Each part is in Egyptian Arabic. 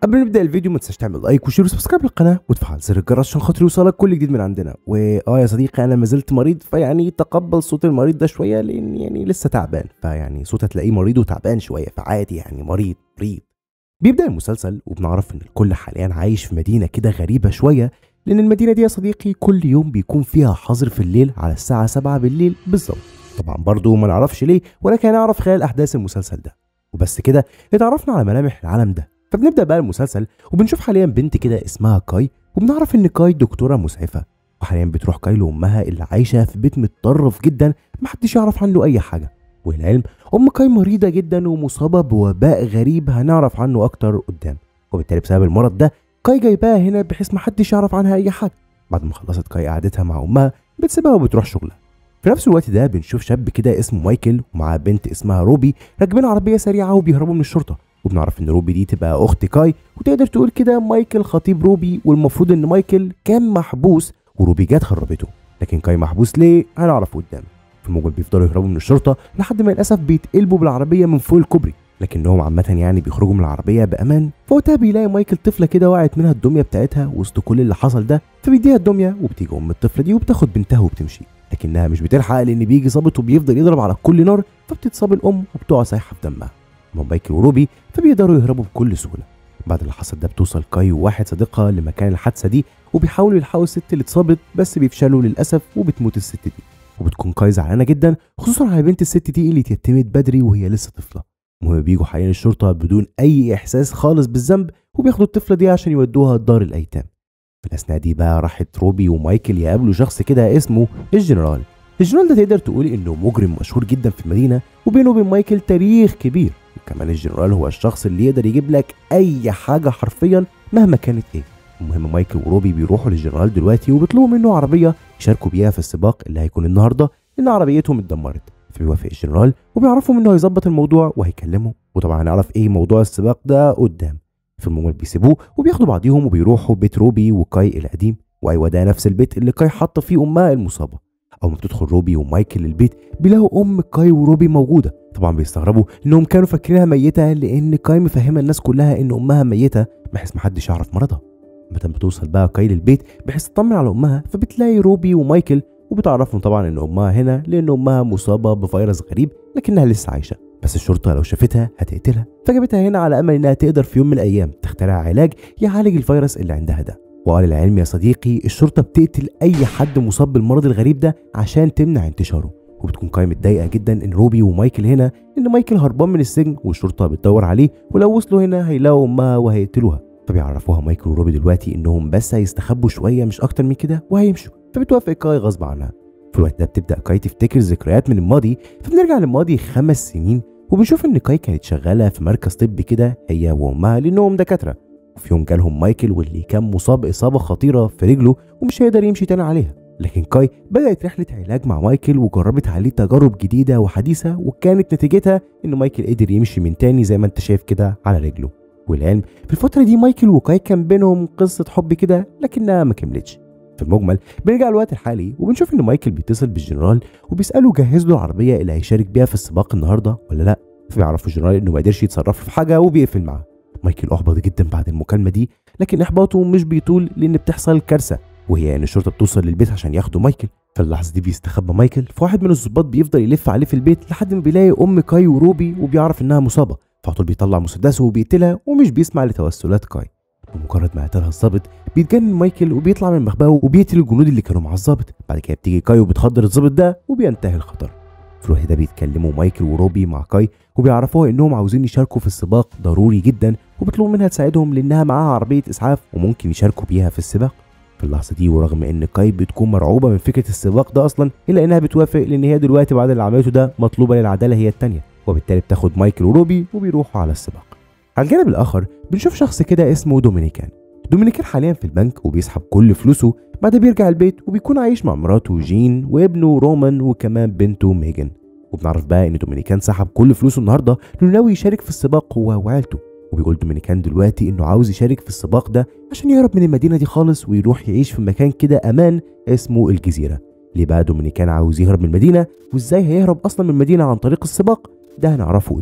قبل ما نبدا الفيديو ما تنساش تعمل لايك وشير وسبسكرايب للقناه وتفعل زر الجرس عشان خاطر يوصلك كل جديد من عندنا واه يا صديقي انا ما زلت مريض فيعني تقبل صوت المريض ده شويه لان يعني لسه تعبان فيعني صوت هتلاقيه مريض وتعبان شويه فعادي يعني مريض مريض بيبدا المسلسل وبنعرف ان الكل حاليا عايش في مدينه كده غريبه شويه لان المدينه دي يا صديقي كل يوم بيكون فيها حظر في الليل على الساعه 7 بالليل بالظبط طبعا برضه ما نعرفش ليه ولكن هنعرف خلال احداث المسلسل ده وبس كده اتعرفنا على ملامح العالم ده فبنبدا بقى المسلسل وبنشوف حاليا بنت كده اسمها كاي وبنعرف ان كاي دكتوره مسعفه وحاليا بتروح كاي لامها اللي عايشه في بيت متطرف جدا محدش يعرف عنه اي حاجه والعلم ام كاي مريضه جدا ومصابه بوباء غريب هنعرف عنه اكتر قدام وبالتالي بسبب المرض ده كاي جايباها هنا بحيث محدش يعرف عنها اي حاجه بعد ما خلصت كاي قعدتها مع امها بتسيبها وبتروح شغلها في نفس الوقت ده بنشوف شاب كده اسمه مايكل ومعاه بنت اسمها روبي راكبين عربيه سريعه وبيهربوا من الشرطه وبنعرف ان روبي دي تبقى اخت كاي وتقدر تقول كده مايكل خطيب روبي والمفروض ان مايكل كان محبوس وروبي جت خربته لكن كاي محبوس ليه هنعرف قدام في الموجل بيفضلوا يهربوا من الشرطه لحد ما للاسف بيتقلبوا بالعربيه من فوق الكوبري لكنهم عامة يعني بيخرجوا من العربية بأمان فوقتها بيلاقي مايكل طفلة كده وقعت منها الدمية بتاعتها وسط كل اللي حصل ده فبيديها الدمية وبتيجي أم الطفلة دي وبتاخد بنتها وبتمشي لكنها مش بتلحق لأن بيجي ظابط وبيفضل يضرب على كل نار فبتتصاب الأم وبتقع سايحة في دمها أما مايكل وروبي فبيقدروا يهربوا بكل سهولة بعد اللي حصل ده بتوصل كاي وواحد صديقها لمكان الحادثة دي وبيحاولوا يلحقوا الست اللي اتصابت بس بيفشلوا للأسف وبتموت الست دي وبتكون كاي زعلانة جدا خصوصا على بنت الست دي اللي اتيتمت بدري وهي لسه طفلة المهم بيجوا حاليا الشرطة بدون أي إحساس خالص بالذنب وبياخدوا الطفلة دي عشان يودوها دار الأيتام في الأثناء دي بقى راحت روبي ومايكل يقابلوا شخص كده اسمه الجنرال الجنرال ده تقدر تقول إنه مجرم مشهور جدا في المدينة وبينه وبين مايكل تاريخ كبير وكمان الجنرال هو الشخص اللي يقدر يجيب لك أي حاجة حرفيا مهما كانت إيه المهم مايكل وروبي بيروحوا للجنرال دلوقتي وبيطلبوا منه عربية يشاركوا بيها في السباق اللي هيكون النهارده لأن عربيتهم اتدمرت فبيوافق الجنرال وبيعرفوا منه هيظبط الموضوع وهيكلمه وطبعا هنعرف ايه موضوع السباق ده قدام في المجمل بيسيبوه وبياخدوا بعضيهم وبيروحوا بيت روبي وكاي القديم وايوه ده نفس البيت اللي كاي حاطه فيه امها المصابه اول ما بتدخل روبي ومايكل البيت بيلاقوا ام كاي وروبي موجوده طبعا بيستغربوا انهم كانوا فاكرينها ميته لان كاي مفهمه الناس كلها ان امها ميته بحيث محدش يعرف مرضها متى بتوصل بقى كاي للبيت بحيث تطمن على امها فبتلاقي روبي ومايكل وبتعرفهم طبعا ان امها هنا لان امها مصابه بفيروس غريب لكنها لسه عايشه بس الشرطه لو شافتها هتقتلها فجابتها هنا على امل انها تقدر في يوم من الايام تخترع علاج يعالج الفيروس اللي عندها ده وقال العلم يا صديقي الشرطه بتقتل اي حد مصاب بالمرض الغريب ده عشان تمنع انتشاره وبتكون كاي متضايقه جدا ان روبي ومايكل هنا ان مايكل هربان من السجن والشرطه بتدور عليه ولو وصلوا هنا هيلاقوا امها وهيقتلوها فبيعرفوها مايكل وروبي دلوقتي انهم بس هيستخبوا شويه مش اكتر من كده وهيمشوا فبتوافق كاي غصب عنها في الوقت ده بتبدا كاي تفتكر ذكريات من الماضي فبنرجع للماضي خمس سنين وبنشوف ان كاي كانت شغاله في مركز طبي كده هي وامها لانهم دكاتره وفي يوم جالهم مايكل واللي كان مصاب اصابه خطيره في رجله ومش هيقدر يمشي تاني عليها لكن كاي بدات رحله علاج مع مايكل وجربت عليه تجارب جديده وحديثه وكانت نتيجتها ان مايكل قدر يمشي من تاني زي ما انت شايف كده على رجله والعلم في الفتره دي مايكل وكاي كان بينهم قصه حب كده لكنها ما كملتش في المجمل بنرجع للوقت الحالي وبنشوف ان مايكل بيتصل بالجنرال وبيساله جهز له العربيه اللي هيشارك بيها في السباق النهارده ولا لا فبيعرفوا الجنرال انه ما قدرش يتصرف في حاجه وبيقفل معاه مايكل احبط جدا بعد المكالمه دي لكن احباطه مش بيطول لان بتحصل كارثه وهي ان الشرطه بتوصل للبيت عشان ياخدوا مايكل في اللحظه دي بيستخبى مايكل فواحد من الظباط بيفضل يلف عليه في البيت لحد ما بيلاقي ام كاي وروبي وبيعرف انها مصابه فعلى طول بيطلع مسدسه وبيقتلها ومش بيسمع لتوسلات كاي بمجرد ما قتلها الظابط بيتجنن مايكل وبيطلع من مخبأه وبيقتل الجنود اللي كانوا مع الظابط بعد كده بتيجي كاي وبتخدر الظابط ده وبينتهي الخطر في الوقت ده بيتكلموا مايكل وروبي مع كاي وبيعرفوها انهم عاوزين يشاركوا في السباق ضروري جدا وبيطلبوا منها تساعدهم لانها معاها عربيه اسعاف وممكن يشاركوا بيها في السباق في اللحظه دي ورغم ان كاي بتكون مرعوبه من فكره السباق ده اصلا الا انها بتوافق لان هي دلوقتي بعد اللي عملته ده مطلوبه للعداله هي التانيه وبالتالي بتاخد مايكل وروبي وبيروحوا على السباق على الجانب الاخر بنشوف شخص كده اسمه دومينيكان دومينيكان حاليا في البنك وبيسحب كل فلوسه بعدها بيرجع البيت وبيكون عايش مع مراته جين وابنه رومان وكمان بنته ميجن وبنعرف بقى ان دومينيكان سحب كل فلوسه النهارده لانه ناوي يشارك في السباق هو وعيلته وبيقول دومينيكان دلوقتي انه عاوز يشارك في السباق ده عشان يهرب من المدينه دي خالص ويروح يعيش في مكان كده امان اسمه الجزيره ليه بقى دومينيكان عاوز يهرب من المدينه وازاي هيهرب اصلا من المدينه عن طريق السباق ده هنعرفه قدام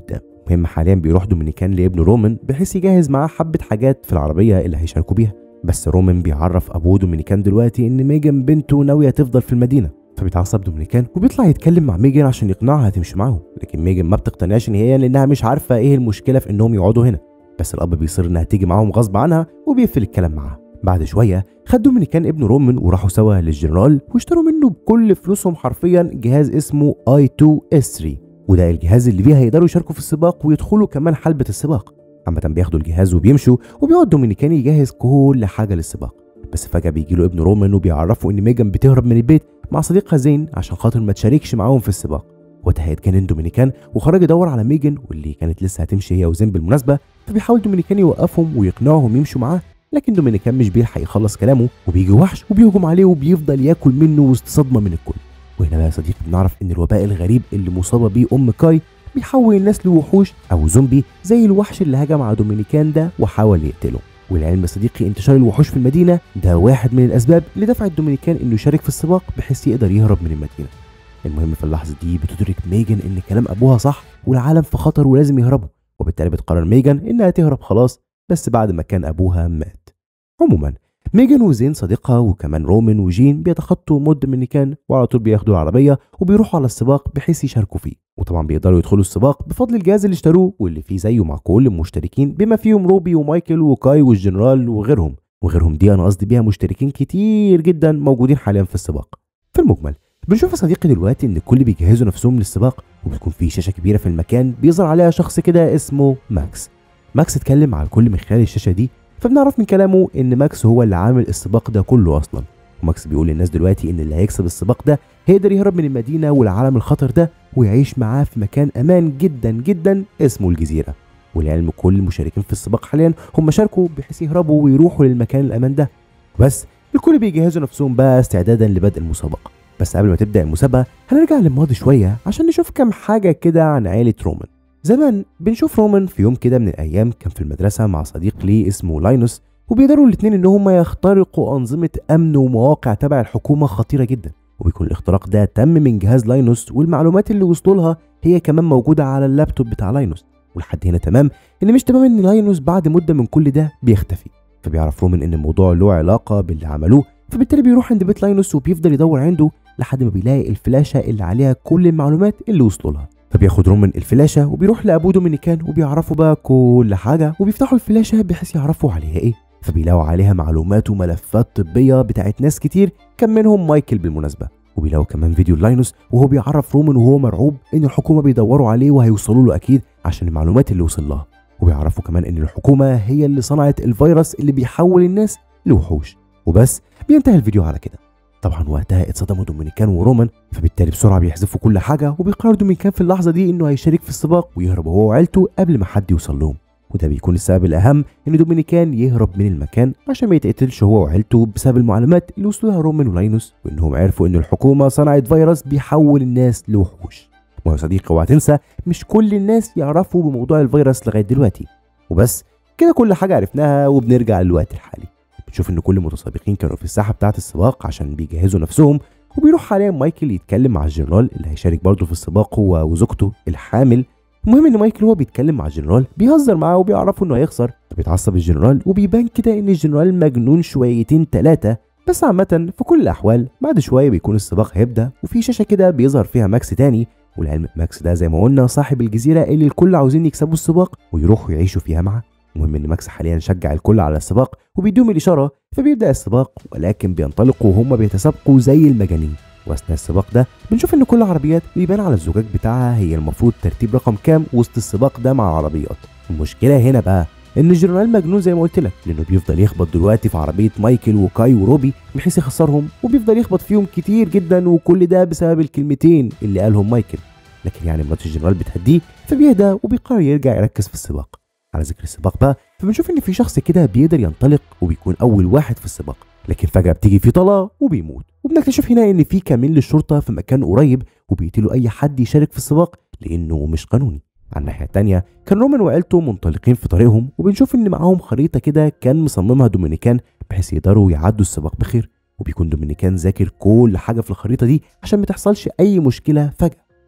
المهم حاليا بيروح دومينيكان لابنه رومان بحيث يجهز معاه حبه حاجات في العربيه اللي هيشاركوا بيها بس رومان بيعرف ابوه دومينيكان دلوقتي ان ميجان بنته ناويه تفضل في المدينه فبيتعصب دومينيكان وبيطلع يتكلم مع ميجان عشان يقنعها تمشي معاهم لكن ميجان ما بتقتنعش نهائيا لانها مش عارفه ايه المشكله في انهم يقعدوا هنا بس الاب بيصر انها تيجي معاهم غصب عنها وبيقفل الكلام معاها بعد شويه خد دومينيكان ابن رومان وراحوا سوا للجنرال واشتروا منه بكل فلوسهم حرفيا جهاز اسمه اي 2 اس 3 وده الجهاز اللي بيه هيقدروا يشاركوا في السباق ويدخلوا كمان حلبة السباق عامة بياخدوا الجهاز وبيمشوا وبيقعد دومينيكان يجهز كل حاجة للسباق بس فجأة بيجي له ابن رومان وبيعرفوا إن ميجان بتهرب من البيت مع صديقها زين عشان خاطر ما تشاركش معاهم في السباق وقتها هيتجنن دومينيكان وخرج يدور على ميجان واللي كانت لسه هتمشي هي وزين بالمناسبة فبيحاول دومينيكان يوقفهم ويقنعهم يمشوا معاه لكن دومينيكان مش بيلحق يخلص كلامه وبيجي وحش وبيهجم عليه وبيفضل ياكل منه وسط صدمة من الكل وهنا بقى يا صديقي بنعرف ان الوباء الغريب اللي مصابه بيه ام كاي بيحول الناس لوحوش او زومبي زي الوحش اللي هجم على دومينيكان ده وحاول يقتله والعلم يا صديقي انتشار الوحوش في المدينه ده واحد من الاسباب اللي دفعت دومينيكان انه يشارك في السباق بحيث يقدر يهرب من المدينه المهم في اللحظه دي بتدرك ميجان ان كلام ابوها صح والعالم في خطر ولازم يهربوا وبالتالي بتقرر ميجان انها تهرب خلاص بس بعد ما كان ابوها مات عموما ميجان وزين صديقها وكمان رومان وجين بيتخطوا مود دومينيكان وعلى طول بياخدوا العربيه وبيروحوا على السباق بحيث يشاركوا فيه وطبعا بيقدروا يدخلوا السباق بفضل الجهاز اللي اشتروه واللي فيه زيه مع كل المشتركين بما فيهم روبي ومايكل وكاي والجنرال وغيرهم وغيرهم دي انا قصدي بيها مشتركين كتير جدا موجودين حاليا في السباق في المجمل بنشوف يا صديقي دلوقتي ان الكل بيجهزوا نفسهم للسباق وبتكون في شاشه كبيره في المكان بيظهر عليها شخص كده اسمه ماكس ماكس اتكلم مع الكل من خلال الشاشه دي فبنعرف من كلامه ان ماكس هو اللي عامل السباق ده كله اصلا وماكس بيقول للناس دلوقتي ان اللي هيكسب السباق ده هيقدر يهرب من المدينه والعالم الخطر ده ويعيش معاه في مكان امان جدا جدا اسمه الجزيره ولعلم كل المشاركين في السباق حاليا هم شاركوا بحيث يهربوا ويروحوا للمكان الامان ده بس الكل بيجهزوا نفسهم بقى استعدادا لبدء المسابقه بس قبل ما تبدا المسابقه هنرجع للماضي شويه عشان نشوف كام حاجه كده عن عائله رومان زمان بنشوف رومان في يوم كده من الايام كان في المدرسه مع صديق ليه اسمه لاينوس وبيقدروا الاثنين ان هم يخترقوا انظمه امن ومواقع تبع الحكومه خطيره جدا وبيكون الاختراق ده تم من جهاز لاينوس والمعلومات اللي وصلوا لها هي كمان موجوده على اللابتوب بتاع لاينوس ولحد هنا تمام ان مش تمام ان لاينوس بعد مده من كل ده بيختفي فبيعرف رومان ان الموضوع له علاقه باللي عملوه فبالتالي بيروح عند بيت لاينوس وبيفضل يدور عنده لحد ما بيلاقي الفلاشه اللي عليها كل المعلومات اللي وصلوا لها فبياخد رومان الفلاشه وبيروح لابوه دومينيكان وبيعرفوا بقى كل حاجه وبيفتحوا الفلاشه بحيث يعرفوا عليها ايه فبيلاقوا عليها معلومات وملفات طبيه بتاعت ناس كتير كان منهم مايكل بالمناسبه وبيلاقوا كمان فيديو لاينوس وهو بيعرف رومان وهو مرعوب ان الحكومه بيدوروا عليه وهيوصلوا له اكيد عشان المعلومات اللي وصل لها وبيعرفوا كمان ان الحكومه هي اللي صنعت الفيروس اللي بيحول الناس لوحوش وبس بينتهي الفيديو على كده طبعا وقتها اتصدموا دومينيكان ورومان فبالتالي بسرعه بيحذفوا كل حاجه وبيقرر دومينيكان في اللحظه دي انه هيشارك في السباق ويهرب هو وعيلته قبل ما حد يوصل لهم وده بيكون السبب الاهم ان دومينيكان يهرب من المكان عشان ما يتقتلش هو وعيلته بسبب المعلومات اللي وصلوا لها رومان ولاينوس وانهم عرفوا ان الحكومه صنعت فيروس بيحول الناس لوحوش ما يا صديقي اوعى تنسى مش كل الناس يعرفوا بموضوع الفيروس لغايه دلوقتي وبس كده كل حاجه عرفناها وبنرجع للوقت الحالي بنشوف ان كل المتسابقين كانوا في الساحه بتاعه السباق عشان بيجهزوا نفسهم وبيروح حاليا مايكل يتكلم مع الجنرال اللي هيشارك برضه في السباق هو وزوجته الحامل المهم ان مايكل وهو بيتكلم مع الجنرال بيهزر معاه وبيعرفوا انه هيخسر فبيتعصب الجنرال وبيبان كده ان الجنرال مجنون شويتين ثلاثه بس عامة في كل الأحوال بعد شوية بيكون السباق هيبدأ وفي شاشة كده بيظهر فيها ماكس تاني والعلم ماكس ده زي ما قلنا صاحب الجزيرة اللي الكل عاوزين يكسبوا السباق ويروحوا يعيشوا فيها معاه المهم ان ماكس حاليا شجع الكل على السباق وبيدوم الاشاره فبيبدا السباق ولكن بينطلقوا وهم بيتسابقوا زي المجانين واثناء السباق ده بنشوف ان كل العربيات بيبان على الزجاج بتاعها هي المفروض ترتيب رقم كام وسط السباق ده مع العربيات المشكله هنا بقى ان الجنرال مجنون زي ما قلت لك لانه بيفضل يخبط دلوقتي في عربيه مايكل وكاي وروبي بحيث يخسرهم وبيفضل يخبط فيهم كتير جدا وكل ده بسبب الكلمتين اللي قالهم مايكل لكن يعني مرات الجنرال بتهديه فبيهدى وبيقرر يرجع يركز في السباق على ذكر السباق بقى فبنشوف ان في شخص كده بيقدر ينطلق وبيكون اول واحد في السباق لكن فجاه بتيجي في طلقه وبيموت وبنكتشف هنا ان في كمين للشرطه في مكان قريب وبيقتلوا اي حد يشارك في السباق لانه مش قانوني على الناحيه التانيه كان رومان وعيلته منطلقين في طريقهم وبنشوف ان معاهم خريطه كده كان مصممها دومينيكان بحيث يقدروا يعدوا السباق بخير وبيكون دومينيكان ذاكر كل حاجه في الخريطه دي عشان ما تحصلش اي مشكله فجاه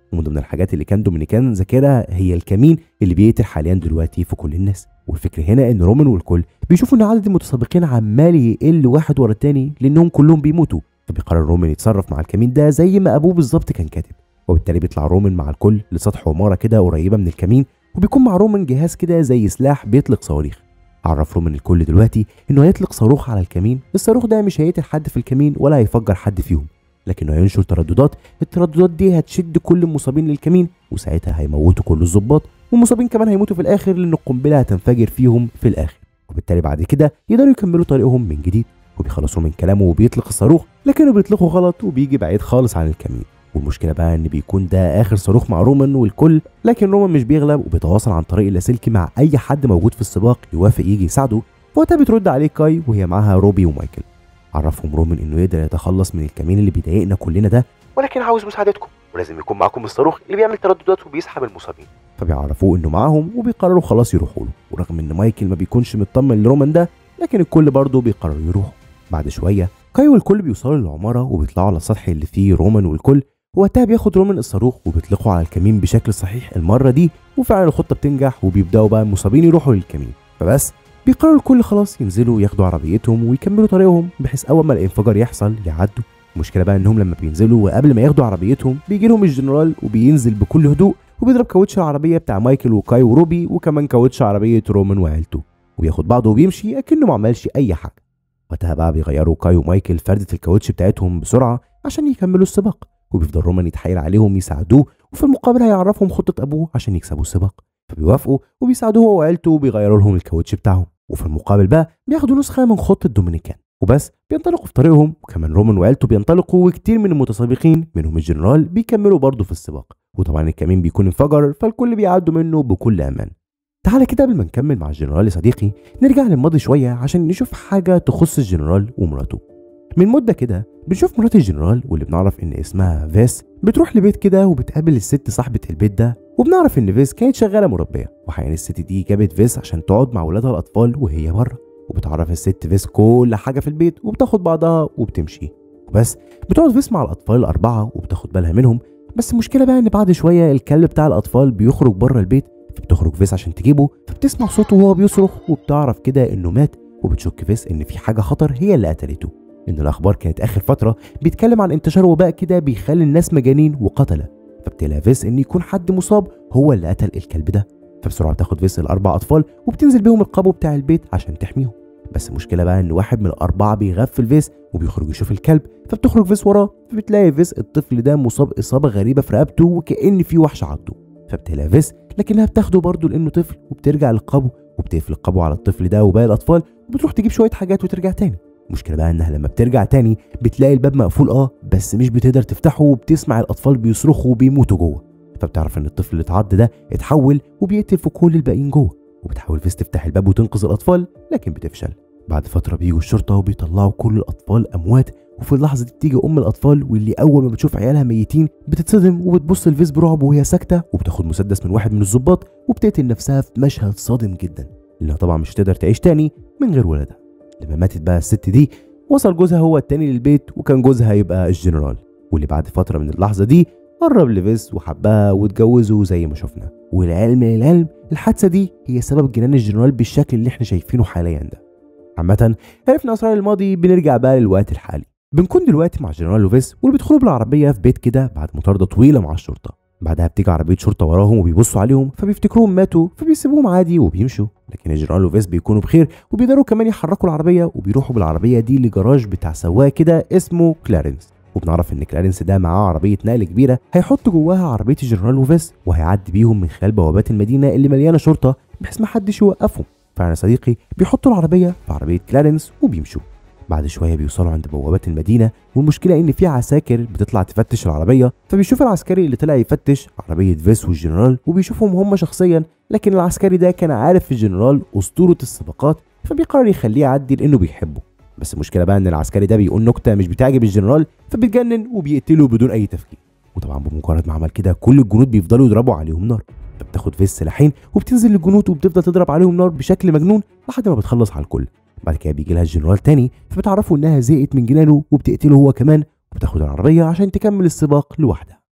ومن ضمن الحاجات اللي كان دومينيكان ذاكرها هي الكمين اللي بيقتل حاليا دلوقتي في كل الناس والفكره هنا ان رومان والكل بيشوفوا ان عدد المتسابقين عمال يقل واحد ورا التاني لانهم كلهم بيموتوا فبيقرر رومان يتصرف مع الكمين ده زي ما ابوه بالظبط كان كاتب وبالتالي بيطلع رومان مع الكل لسطح عماره كده قريبه من الكمين وبيكون مع رومان جهاز كده زي سلاح بيطلق صواريخ عرف رومان الكل دلوقتي انه هيطلق صاروخ على الكمين الصاروخ ده مش هيقتل حد في الكمين ولا هيفجر حد فيهم لكنه هينشر ترددات الترددات دي هتشد كل المصابين للكمين وساعتها هيموتوا كل الظباط والمصابين كمان هيموتوا في الاخر لان القنبله هتنفجر فيهم في الاخر وبالتالي بعد كده يقدروا يكملوا طريقهم من جديد وبيخلصوا من كلامه وبيطلق الصاروخ لكنه بيطلقه غلط وبيجي بعيد خالص عن الكمين والمشكله بقى ان بيكون ده اخر صاروخ مع رومان والكل لكن رومان مش بيغلب وبيتواصل عن طريق اللاسلكي مع اي حد موجود في السباق يوافق يجي يساعده وقتها بترد عليه كاي وهي معاها روبي ومايكل عرفهم رومان انه يقدر يتخلص من الكمين اللي بيضايقنا كلنا ده ولكن عاوز مساعدتكم ولازم يكون معاكم الصاروخ اللي بيعمل ترددات وبيسحب المصابين فبيعرفوه انه معاهم وبيقرروا خلاص يروحوا له ورغم ان مايكل ما بيكونش مطمن لرومان ده لكن الكل برضه بيقرروا يروحوا بعد شويه كاي والكل بيوصلوا للعماره وبيطلعوا على السطح اللي فيه رومان والكل وقتها بياخد رومان الصاروخ وبيطلقوا على الكمين بشكل صحيح المره دي وفعلا الخطه بتنجح وبيبداوا بقى المصابين يروحوا للكمين فبس بيقرروا الكل خلاص ينزلوا ياخدوا عربيتهم ويكملوا طريقهم بحيث اول ما الانفجار يحصل يعدوا المشكله بقى انهم لما بينزلوا وقبل ما ياخدوا عربيتهم بيجي لهم الجنرال وبينزل بكل هدوء وبيضرب كاوتش العربيه بتاع مايكل وكاي وروبي وكمان كاوتش عربيه رومان وعيلته وبياخد بعضه وبيمشي اكنه ما عملش اي حاجه وقتها بقى بيغيروا كاي ومايكل فردة الكاوتش بتاعتهم بسرعة عشان يكملوا السباق وبيفضل رومان يتحايل عليهم يساعدوه وفي المقابل هيعرفهم خطة أبوه عشان يكسبوا السباق فبيوافقوا وبيساعدوه هو وعيلته وبيغيروا لهم الكاوتش بتاعهم وفي المقابل بقى بياخدوا نسخة من خطة دومينيكان وبس بينطلقوا في طريقهم وكمان رومان وعيلته بينطلقوا وكتير من المتسابقين منهم الجنرال بيكملوا برضه في السباق وطبعا الكمين بيكون انفجر فالكل بيعدوا منه بكل امان تعالى كده قبل ما نكمل مع الجنرال يا صديقي نرجع للماضي شوية عشان نشوف حاجة تخص الجنرال ومراته من مدة كده بنشوف مرات الجنرال واللي بنعرف ان اسمها فيس بتروح لبيت كده وبتقابل الست صاحبة البيت ده وبنعرف ان فيس كانت شغالة مربية وحقيقة الست دي جابت فيس عشان تقعد مع ولادها الأطفال وهي بره وبتعرف الست فيس كل حاجة في البيت وبتاخد بعضها وبتمشي وبس بتقعد فيس مع الأطفال الأربعة وبتاخد بالها منهم بس المشكلة بقى إن بعد شوية الكلب بتاع الأطفال بيخرج بره البيت فبتخرج فيس عشان تجيبه فبتسمع صوته وهو بيصرخ وبتعرف كده إنه مات وبتشك فيس إن في حاجة خطر هي اللي قتلته إن الأخبار كانت آخر فترة بيتكلم عن انتشار وباء كده بيخلي الناس مجانين وقتلة فبتلاقي فيس إن يكون حد مصاب هو اللي قتل الكلب ده فبسرعة بتاخد فيس الأربع أطفال وبتنزل بيهم القبو بتاع البيت عشان تحميهم بس المشكله بقى ان واحد من الاربعه بيغفل فيس وبيخرج يشوف الكلب فبتخرج فيس وراه فبتلاقي فيس الطفل ده مصاب اصابه غريبه في رقبته وكان في وحش عضه فبتلاقي فيس لكنها بتاخده برضه لانه طفل وبترجع للقبو وبتقفل القبو على الطفل ده وباقي الاطفال وبتروح تجيب شويه حاجات وترجع تاني المشكله بقى انها لما بترجع تاني بتلاقي الباب مقفول اه بس مش بتقدر تفتحه وبتسمع الاطفال بيصرخوا وبيموتوا جوه فبتعرف ان الطفل اللي اتعض ده اتحول وبيقتل في كل الباقيين جوه وبتحاول فيس تفتح الباب وتنقذ الاطفال لكن بتفشل بعد فترة بيجوا الشرطة وبيطلعوا كل الأطفال أموات وفي اللحظة دي بتيجي أم الأطفال واللي أول ما بتشوف عيالها ميتين بتتصدم وبتبص لفيس برعب وهي ساكتة وبتاخد مسدس من واحد من الظباط وبتقتل نفسها في مشهد صادم جدا لأنها طبعا مش هتقدر تعيش تاني من غير ولادها لما ماتت بقى الست دي وصل جوزها هو التاني للبيت وكان جوزها يبقى الجنرال واللي بعد فترة من اللحظة دي قرب لفيس وحبها واتجوزوا زي ما شفنا والعلم للعلم الحادثة دي هي سبب جنان الجنرال بالشكل اللي احنا شايفينه حاليا ده عامة عرفنا اسرار الماضي بنرجع بقى للوقت الحالي بنكون دلوقتي مع جنرال لوفيس واللي بيدخلوا بالعربية في بيت كده بعد مطاردة طويلة مع الشرطة بعدها بتيجي عربية شرطة وراهم وبيبصوا عليهم فبيفتكروهم ماتوا فبيسيبوهم عادي وبيمشوا لكن الجنرال لوفيس بيكونوا بخير وبيقدروا كمان يحركوا العربية وبيروحوا بالعربية دي لجراج بتاع سواق كده اسمه كلارنس وبنعرف ان كلارنس ده معاه عربيه نقل كبيره هيحط جواها عربيه الجنرال لوفيس وهيعدي بيهم من خلال بوابات المدينه اللي مليانه شرطه بحيث ما حدش يوقفهم فعلا صديقي بيحطوا العربيه في عربيه كلارنس وبيمشوا بعد شويه بيوصلوا عند بوابات المدينه والمشكله ان في عساكر بتطلع تفتش العربيه فبيشوف العسكري اللي طلع يفتش عربيه فيس والجنرال وبيشوفهم هم شخصيا لكن العسكري ده كان عارف الجنرال اسطوره السباقات فبيقرر يخليه يعدي لانه بيحبه بس المشكله بقى ان العسكري ده بيقول نكته مش بتعجب الجنرال فبيتجنن وبيقتله بدون اي تفكير وطبعا بمجرد ما عمل كده كل الجنود بيفضلوا يضربوا عليهم نار فبتاخد فيس سلاحين وبتنزل للجنود وبتفضل تضرب عليهم نار بشكل مجنون لحد ما بتخلص على الكل بعد كده بيجي لها الجنرال تاني فبتعرفوا انها زهقت من جنانه وبتقتله هو كمان وبتاخد العربيه عشان تكمل السباق لوحدها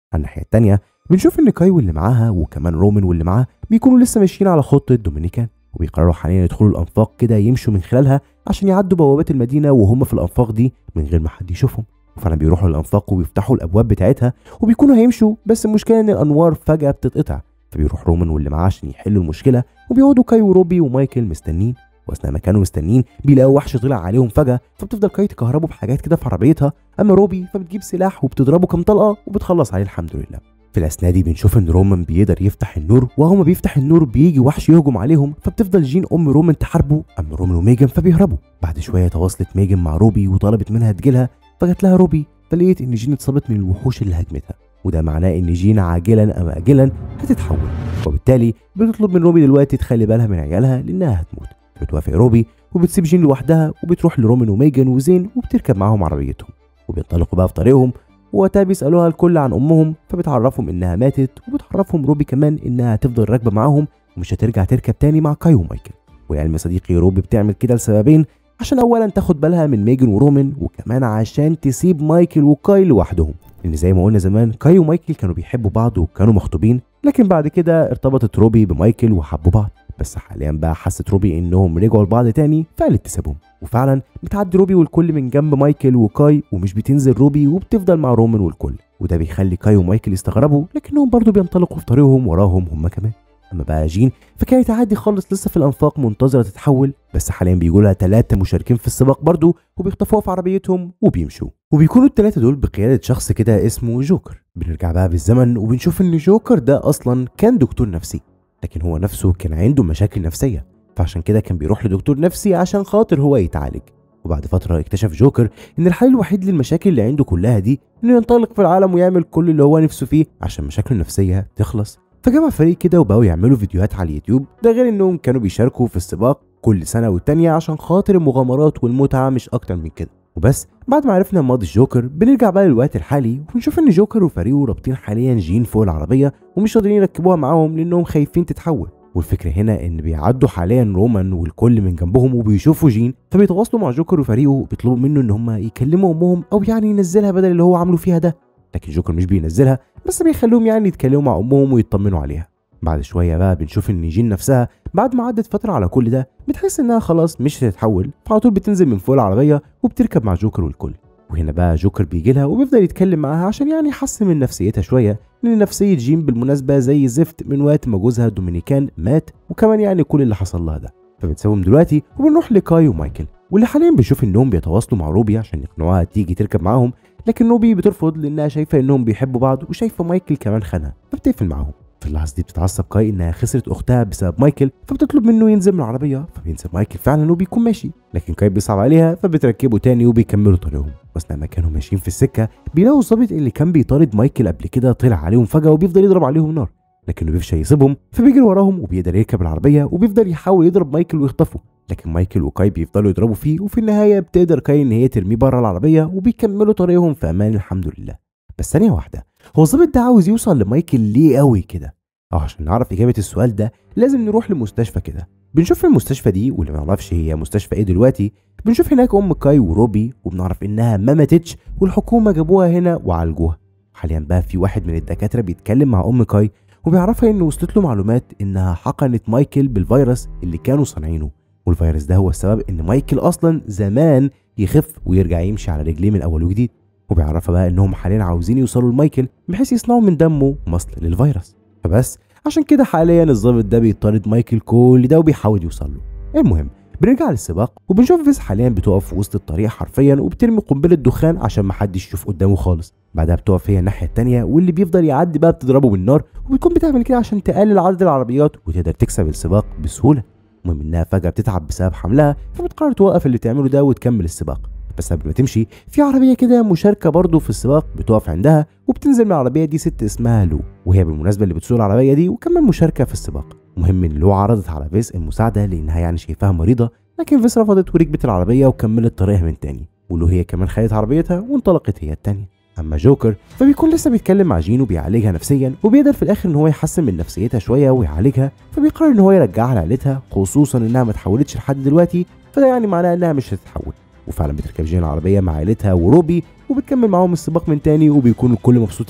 على الناحيه التانيه بنشوف ان كاي واللي معاها وكمان رومان واللي معاه بيكونوا لسه ماشيين على خط الدومينيكان وبيقرروا حاليا يدخلوا الانفاق كده يمشوا من خلالها عشان يعدوا بوابات المدينه وهم في الانفاق دي من غير ما حد يشوفهم وفعلا بيروحوا للانفاق وبيفتحوا الابواب بتاعتها وبيكونوا هيمشوا بس المشكله ان الانوار فجاه بتتقطع فبيروح رومان واللي معاه عشان يحلوا المشكله وبيقعدوا كاي وروبي ومايكل مستنين واثناء ما كانوا مستنيين بيلاقوا وحش طلع عليهم فجاه فبتفضل كاي تكهربه بحاجات كده في عربيتها اما روبي فبتجيب سلاح وبتضربه كام طلقه وبتخلص عليه الحمد لله في الاثناء دي بنشوف ان رومان بيقدر يفتح النور وهو ما بيفتح النور بيجي وحش يهجم عليهم فبتفضل جين ام رومان تحاربه اما رومان وميجن فبيهربوا بعد شويه تواصلت ميجن مع روبي وطلبت منها تجيلها فجت لها روبي فلقيت ان جين اتصابت من الوحوش اللي هجمتها وده معناه ان جين عاجلا ام اجلا هتتحول وبالتالي بتطلب من روبي دلوقتي تخلي بالها من عيالها لانها هتموت بتوافق روبي وبتسيب جين لوحدها وبتروح لرومان وميجن وزين وبتركب معاهم عربيتهم وبينطلقوا بقى في طريقهم وقتها بيسألوها الكل عن أمهم فبتعرفهم إنها ماتت وبتعرفهم روبي كمان إنها هتفضل راكبة معاهم ومش هترجع تركب تاني مع كاي ومايكل ويعني صديقي روبي بتعمل كده لسببين عشان أولا تاخد بالها من ميجن ورومان وكمان عشان تسيب مايكل وكاي لوحدهم لأن زي ما قلنا زمان كاي ومايكل كانوا بيحبوا بعض وكانوا مخطوبين لكن بعد كده ارتبطت روبي بمايكل وحبوا بعض بس حاليا بقى حست روبي انهم رجعوا لبعض تاني فقالت تسيبهم وفعلا بتعدي روبي والكل من جنب مايكل وكاي ومش بتنزل روبي وبتفضل مع رومان والكل وده بيخلي كاي ومايكل يستغربوا لكنهم برضه بينطلقوا في طريقهم وراهم هم كمان اما بقى جين فكانت عادي خالص لسه في الانفاق منتظره تتحول بس حاليا بيجوا لها ثلاثه مشاركين في السباق برضه وبيخطفوها في عربيتهم وبيمشوا وبيكونوا الثلاثه دول بقياده شخص كده اسمه جوكر بنرجع بقى بالزمن وبنشوف ان جوكر ده اصلا كان دكتور نفسي لكن هو نفسه كان عنده مشاكل نفسيه فعشان كده كان بيروح لدكتور نفسي عشان خاطر هو يتعالج وبعد فتره اكتشف جوكر ان الحل الوحيد للمشاكل اللي عنده كلها دي انه ينطلق في العالم ويعمل كل اللي هو نفسه فيه عشان مشاكله النفسيه تخلص فجمع فريق كده وبقوا يعملوا فيديوهات على اليوتيوب ده غير انهم كانوا بيشاركوا في السباق كل سنه والتانيه عشان خاطر المغامرات والمتعه مش اكتر من كده وبس بعد ما عرفنا ماضي الجوكر بنرجع بقى للوقت الحالي ونشوف ان جوكر وفريقه رابطين حاليا جين فوق العربيه ومش قادرين يركبوها معاهم لانهم خايفين تتحول والفكره هنا ان بيعدوا حاليا رومان والكل من جنبهم وبيشوفوا جين فبيتواصلوا مع جوكر وفريقه وبيطلبوا منه ان هم يكلموا امهم او يعني ينزلها بدل اللي هو عامله فيها ده لكن جوكر مش بينزلها بس بيخليهم يعني يتكلموا مع امهم ويطمنوا عليها بعد شويه بقى بنشوف ان جين نفسها بعد ما عدت فتره على كل ده بتحس انها خلاص مش هتتحول فعلى طول بتنزل من فوق العربيه وبتركب مع جوكر والكل وهنا بقى جوكر بيجي لها وبيفضل يتكلم معاها عشان يعني يحسن من نفسيتها شويه لان نفسيه جين بالمناسبه زي الزفت من وقت ما جوزها دومينيكان مات وكمان يعني كل اللي حصل لها ده فبنسيبهم دلوقتي وبنروح لكاي ومايكل واللي حاليا بنشوف انهم بيتواصلوا مع روبي عشان يقنعوها تيجي تركب معاهم لكن روبي بترفض لانها شايفه انهم بيحبوا بعض وشايفه مايكل كمان خانها فبتقفل معاهم في اللحظه دي بتتعصب كاي انها خسرت اختها بسبب مايكل فبتطلب منه ينزل من العربيه فبينزل مايكل فعلا وبيكون ماشي لكن كاي بيصعب عليها فبتركبه تاني وبيكملوا طريقهم واثناء ما كانوا ماشيين في السكه بيلاقوا الظابط اللي كان بيطارد مايكل قبل كده طلع عليهم فجاه وبيفضل يضرب عليهم نار لكنه بيفشل يسيبهم فبيجري وراهم وبيقدر يركب العربيه وبيفضل يحاول يضرب مايكل ويخطفه لكن مايكل وكاي بيفضلوا يضربوا فيه وفي النهايه بتقدر كاي ان هي ترميه بره العربيه وبيكملوا طريقهم في امان الحمد لله بس ثانيه واحده هو الظابط ده عاوز يوصل لمايكل ليه قوي كده اه عشان نعرف اجابه السؤال ده لازم نروح لمستشفى كده بنشوف المستشفى دي واللي ما نعرفش هي مستشفى ايه دلوقتي بنشوف هناك ام كاي وروبي وبنعرف انها ما ماتتش والحكومه جابوها هنا وعالجوها حاليا بقى في واحد من الدكاتره بيتكلم مع ام كاي وبيعرفها ان وصلت له معلومات انها حقنت مايكل بالفيروس اللي كانوا صانعينه والفيروس ده هو السبب ان مايكل اصلا زمان يخف ويرجع يمشي على رجليه من اول وجديد وبيعرفها بقى انهم حاليا عاوزين يوصلوا لمايكل بحيث يصنعوا من دمه مصل للفيروس فبس عشان كده حاليا الظابط ده بيطارد مايكل كل ده وبيحاول يوصل له المهم بنرجع للسباق وبنشوف فيس حاليا بتقف في وسط الطريق حرفيا وبترمي قنبله دخان عشان محدش يشوف قدامه خالص بعدها بتقف هي الناحيه التانيه واللي بيفضل يعدي بقى بتضربه بالنار وبتكون بتعمل كده عشان تقلل عدد العربيات وتقدر تكسب السباق بسهوله المهم انها فجاه بتتعب بسبب حملها فبتقرر توقف اللي بتعمله ده وتكمل السباق بس قبل ما تمشي في عربيه كده مشاركه برضه في السباق بتقف عندها وبتنزل من العربيه دي ست اسمها لو وهي بالمناسبه اللي بتسوق العربيه دي وكمان مشاركه في السباق المهم ان لو عرضت على فيس المساعده لانها يعني شايفاها مريضه لكن فيس رفضت وركبت العربيه وكملت طريقها من تاني ولو هي كمان خدت عربيتها وانطلقت هي التانيه اما جوكر فبيكون لسه بيتكلم مع جين وبيعالجها نفسيا وبيقدر في الاخر ان هو يحسن من نفسيتها شويه ويعالجها فبيقرر ان هو يرجعها لعيلتها خصوصا انها ما اتحولتش لحد دلوقتي فده يعني معناه انها مش هتتحول وفعلا بتركب جين العربيه مع عيلتها وروبي وبتكمل معاهم السباق من تاني وبيكونوا الكل مبسوطين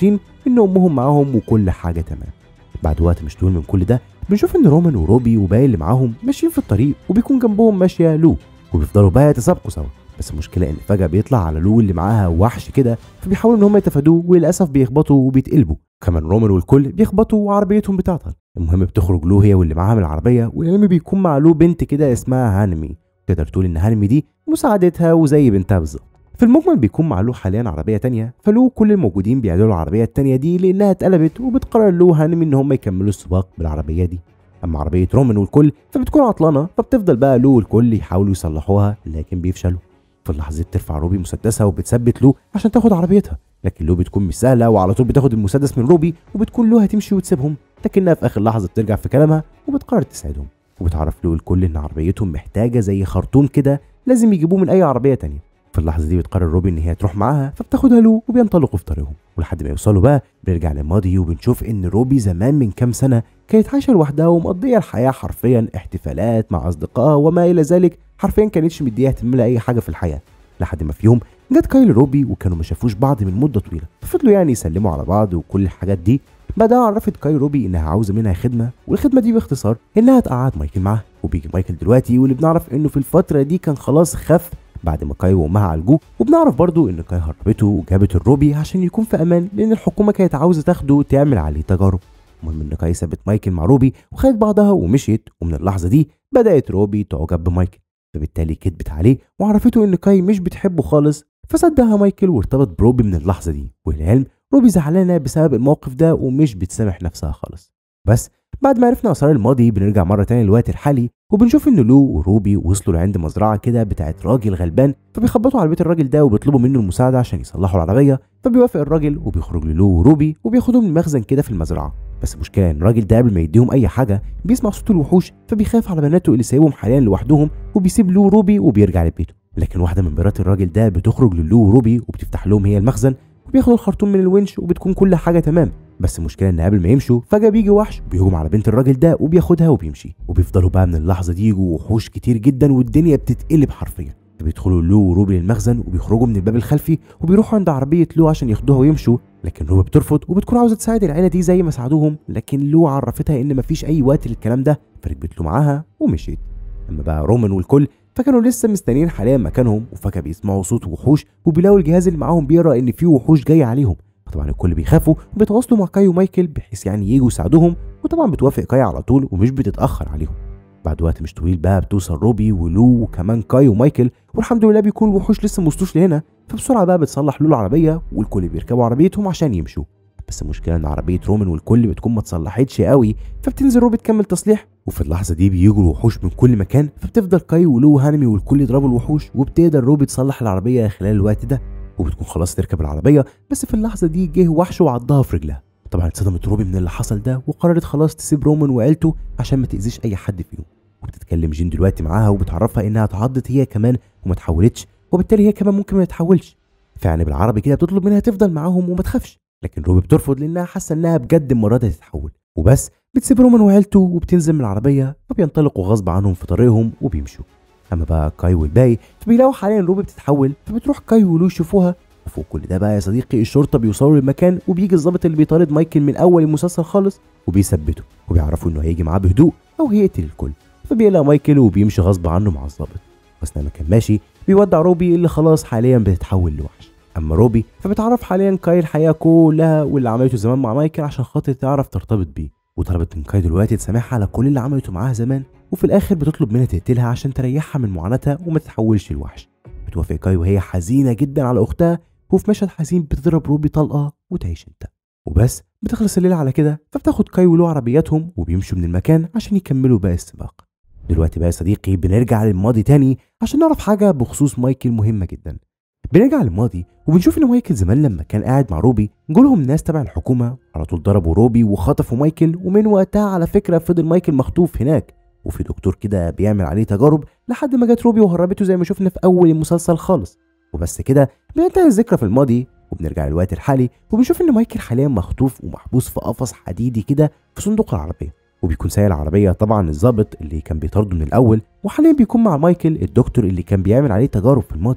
ان امهم معاهم وكل حاجه تمام بعد وقت مش طويل من كل ده بنشوف ان رومان وروبي وباقي اللي معاهم ماشيين في الطريق وبيكون جنبهم ماشيه لو وبيفضلوا بقى يتسابقوا سوا بس المشكله ان فجاه بيطلع على لو اللي معاها وحش كده فبيحاولوا ان هم يتفادوه وللاسف بيخبطوا وبيتقلبوا كمان رومان والكل بيخبطوا وعربيتهم بتعطل المهم بتخرج لو هي واللي معاها من العربيه والعلم بيكون مع لو بنت كده اسمها هانمي تقدر تقول ان هانمي دي مساعدتها وزي بنتها بالظبط في المجمل بيكون مع لو حاليا عربيه تانية فلو كل الموجودين بيعدلوا العربيه التانية دي لانها اتقلبت وبتقرر لو هانمي ان هم يكملوا السباق بالعربيه دي اما عربيه رومان والكل فبتكون عطلانه فبتفضل بقى لو والكل يحاولوا يصلحوها لكن بيفشلوا في اللحظه دي بترفع روبي مسدسها وبتثبت لو عشان تاخد عربيتها لكن لو بتكون مش سهله وعلى طول بتاخد المسدس من روبي وبتكون لو هتمشي وتسيبهم لكنها في اخر لحظه بترجع في كلامها وبتقرر تساعدهم وبتعرف لو الكل ان عربيتهم محتاجه زي خرطوم كده لازم يجيبوه من اي عربيه تانية في اللحظه دي بتقرر روبي ان هي تروح معاها فبتاخدها لو وبينطلقوا في طريقهم ولحد ما يوصلوا بقى بنرجع للماضي وبنشوف ان روبي زمان من كام سنه كانت عايشه لوحدها ومقضيه الحياه حرفيا احتفالات مع اصدقائها وما الى ذلك حرفيا كانتش مديها اهتمام لاي حاجه في الحياه لحد ما في يوم جت كايل روبي وكانوا ما شافوش بعض من مده طويله ففضلوا يعني يسلموا على بعض وكل الحاجات دي بعدها عرفت كاي روبي انها عاوزه منها خدمه والخدمه دي باختصار انها تقعد مايكل معاها وبيجي مايكل دلوقتي واللي بنعرف انه في الفتره دي كان خلاص خف بعد ما كاي وامها عالجوه وبنعرف برضو ان كاي هربته وجابت الروبي عشان يكون في امان لان الحكومه كانت عاوزه تاخده تعمل عليه تجارب المهم ان كاي سابت مايكل مع روبي وخدت بعضها ومشيت ومن اللحظه دي بدات روبي تعجب بمايكل فبالتالي كدبت عليه وعرفته ان كاي مش بتحبه خالص فصدقها مايكل وارتبط بروبي من اللحظه دي والعلم روبي زعلانه بسبب الموقف ده ومش بتسامح نفسها خالص بس بعد ما عرفنا اسرار الماضي بنرجع مره تانية للوقت الحالي وبنشوف ان لو وروبي وصلوا لعند مزرعه كده بتاعت راجل غلبان فبيخبطوا على بيت الراجل ده وبيطلبوا منه المساعده عشان يصلحوا العربيه فبيوافق الراجل وبيخرج لو وروبي وبياخدهم المخزن كده في المزرعه بس المشكله ان الراجل ده قبل ما يديهم اي حاجه بيسمع صوت الوحوش فبيخاف على بناته اللي سايبهم حاليا لوحدهم وبيسيب لو وروبي وبيرجع لبيته لكن واحده من مرات الراجل ده بتخرج للو وروبي وبتفتح لهم هي المخزن وبياخدوا الخرطوم من الونش وبتكون كل حاجه تمام بس المشكله ان قبل ما يمشوا فجاه بيجي وحش بيهجم على بنت الراجل ده وبياخدها وبيمشي وبيفضلوا بقى من اللحظه دي يجوا وحوش كتير جدا والدنيا بتتقلب حرفيا فبيدخلوا لو وروبي للمخزن وبيخرجوا من الباب الخلفي وبيروحوا عند عربيه لو عشان ياخدوها ويمشوا لكن روبي بترفض وبتكون عاوزه تساعد العيله دي زي ما ساعدوهم لكن لو عرفتها ان مفيش اي وقت للكلام ده فركبت له معاها ومشيت اما بقى رومان والكل فكانوا لسه مستنيين حاليا مكانهم وفجاه بيسمعوا صوت وحوش وبيلاقوا الجهاز اللي معاهم بيقرا ان في وحوش جايه عليهم فطبعا الكل بيخافوا وبيتواصلوا مع كاي ومايكل بحيث يعني يجوا يساعدوهم وطبعا بتوافق كاي على طول ومش بتتاخر عليهم بعد وقت مش طويل بقى بتوصل روبي ولو وكمان كاي ومايكل والحمد لله بيكون الوحوش لسه موصلوش لهنا فبسرعه بقى بتصلح لو العربيه والكل بيركبوا عربيتهم عشان يمشوا بس المشكله ان عربيه رومان والكل بتكون ما اتصلحتش قوي فبتنزل روبي تكمل تصليح وفي اللحظه دي بيجوا الوحوش من كل مكان فبتفضل كاي ولو وهانمي والكل يضربوا الوحوش وبتقدر روبي تصلح العربيه خلال الوقت ده وبتكون خلاص تركب العربيه بس في اللحظه دي جه وحش وعضها في رجلها طبعا اتصدمت روبي من اللي حصل ده وقررت خلاص تسيب رومان وعيلته عشان ما تاذيش اي حد فيهم وبتتكلم جين دلوقتي معاها وبتعرفها انها اتعضت هي كمان وما اتحولتش وبالتالي هي كمان ممكن ما تتحولش فيعني بالعربي كده بتطلب منها تفضل معاهم وما تخافش لكن روبي بترفض لانها حاسه انها بجد المره دي تتحول وبس بتسيب رومان وعيلته وبتنزل من العربيه فبينطلقوا غصب عنهم في طريقهم وبيمشوا اما بقى كاي والباقي فبيلاقوا حاليا روبي بتتحول فبتروح كاي ولو يشوفوها وفوق كل ده بقى يا صديقي الشرطه بيوصلوا للمكان وبيجي الظابط اللي بيطارد مايكل من اول المسلسل خالص وبيثبته وبيعرفوا انه هيجي معاه بهدوء او هيقتل الكل فبيقلق مايكل وبيمشي غصب عنه مع الظابط واثناء ما كان ماشي بيودع روبي اللي خلاص حاليا بتتحول لوحش اما روبي فبتعرف حاليا كاي الحياه كلها واللي عملته زمان مع مايكل عشان خاطر تعرف ترتبط بيه وطلبت من كاي دلوقتي تسامحها على كل اللي عملته معاها زمان وفي الاخر بتطلب منها تقتلها عشان تريحها من معاناتها وما تتحولش لوحش بتوافق كاي وهي حزينه جدا على اختها وفي مشهد حزين بتضرب روبي طلقه وتعيش انت وبس بتخلص الليله على كده فبتاخد كاي ولو عربياتهم وبيمشوا من المكان عشان يكملوا باقي السباق دلوقتي بقى يا صديقي بنرجع للماضي تاني عشان نعرف حاجه بخصوص مايكل مهمه جدا بنرجع للماضي وبنشوف ان مايكل زمان لما كان قاعد مع روبي جولهم ناس تبع الحكومه على طول ضربوا روبي وخطفوا مايكل ومن وقتها على فكره فضل مايكل مخطوف هناك وفي دكتور كده بيعمل عليه تجارب لحد ما جت روبي وهربته زي ما شفنا في اول المسلسل خالص وبس كده بينتهي الذكرى في الماضي وبنرجع للوقت الحالي وبنشوف ان مايكل حاليا مخطوف ومحبوس في قفص حديدي كده في صندوق العربيه وبيكون سايق العربيه طبعا الظابط اللي كان بيطارده من الاول وحاليا بيكون مع مايكل الدكتور اللي كان بيعمل عليه تجارب في الماضي